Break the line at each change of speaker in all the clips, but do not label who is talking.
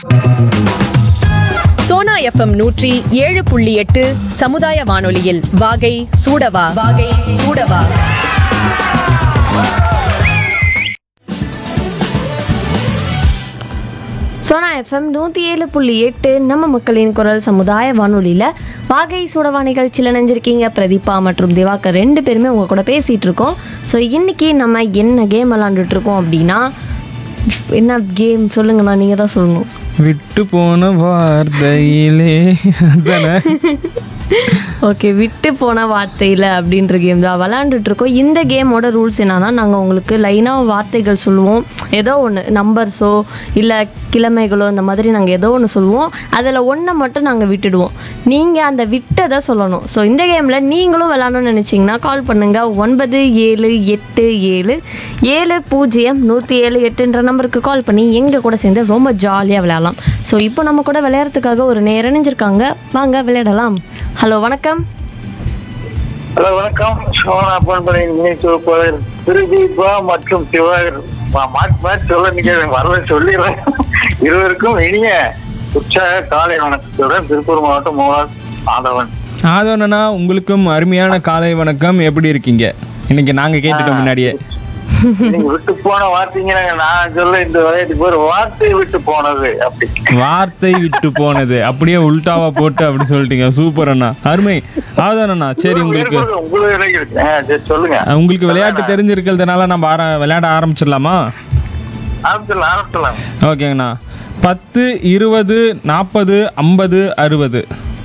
Sona FM நூற்றி ஏழு புள்ளி எட்டு சமுதாய வானொலியில் வாகை சூடவா வாகை சூடவா
சோனா எஃப்எம் நூற்றி ஏழு புள்ளி எட்டு நம்ம மக்களின் குரல் சமுதாய வானொலியில் வாகை சூடவா நிகழ்ச்சியில் நினைஞ்சிருக்கீங்க பிரதீபா மற்றும் திவாகர் ரெண்டு பேருமே உங்கள் கூட பேசிகிட்டு இருக்கோம் ஸோ இன்றைக்கி நம்ம என்ன கேம் விளாண்டுட்டு இருக்கோம் அப்படின்னா என்ன கேம் சொல்லுங்கண்ணா நீங்கள் தான் சொல்லணும்
விட்டு போன வார்த்தையிலே அதானே
ஓகே விட்டு போன வார்த்தையில் அப்படின்ற கேம் தான் விளாண்டுட்டு இருக்கோம் இந்த கேமோட ரூல்ஸ் என்னன்னா நாங்கள் உங்களுக்கு லைனாக வார்த்தைகள் சொல்லுவோம் ஏதோ ஒன்று நம்பர்ஸோ இல்லை கிழமைகளோ இந்த மாதிரி நாங்கள் ஏதோ ஒன்று சொல்லுவோம் அதில் ஒன்றை மட்டும் நாங்கள் விட்டுடுவோம் நீங்கள் அந்த விட்டதை சொல்லணும் ஸோ இந்த கேமில் நீங்களும் விளாடணும்னு நினச்சிங்கன்னா கால் பண்ணுங்கள் ஒன்பது ஏழு எட்டு ஏழு ஏழு பூஜ்ஜியம் நூற்றி ஏழு எட்டுன்ற நம்பருக்கு கால் பண்ணி எங்கள் கூட சேர்ந்து ரொம்ப ஜாலியாக விளையாடலாம் ஸோ இப்போ நம்ம கூட விளையாடுறதுக்காக ஒரு நேரம் இணைஞ்சிருக்காங்க வாங்க விளையாடலாம் ஹலோ வணக்கம்
ஹலோ வணக்கம் சோனா பண்பலையின் இணை தொகுப்பாளர் திருதீபா மற்றும் சிவாகர் மா- மாற்றி மாற்றி சொல்ல நீங்க வரல சொல்லிடுறேன் இருவருக்கும் இனிய உற்சாக காலை வணக்கத்துடன் திருப்பூர் மாவட்டம் மூலார் ஆதவன்
ஆதவனா உங்களுக்கும் அருமையான காலை வணக்கம் எப்படி இருக்கீங்க இன்னைக்கு நாங்க கேட்டுட்டோம் முன்னாடியே
நீங்க விட்டு போன வார்த்தைங்க நான் சொல்ல இந்த விளையாட்டுக்கு ஒரு வார்த்தை விட்டு போனது அப்படி
வார்த்தை விட்டு போனது அப்படியே உல்டாவா போட்டு அப்படி சொல்லிட்டீங்க சூப்பர் அண்ணா அருமை ஆதவன் அண்ணா சரி உங்களுக்கு
உங்களுக்கு இடையே இருக்கு ஆ, சரி சொல்லுங்க
உங்களுக்கு விளையாட்டு தெரிஞ்சிருக்கிறதுனால நம்ம ஆர விளையாட ஆரம்பிச்சிடலாமா
ஆரம்பிச்சிடலாம் ஆரம்பிச்சிடலாம்
ஓகேங்கண்ணா பத்து இருபது நாற்பது ஐம்பது அறுபது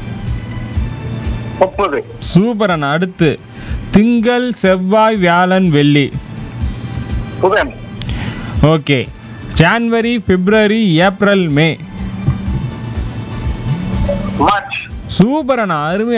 முப்பது
சூப்பர் அண்ணா அடுத்து திங்கள் செவ்வாய் வியாழன் வெள்ளி
புதன்
okay January February April May
March
super அண்ணா அருமை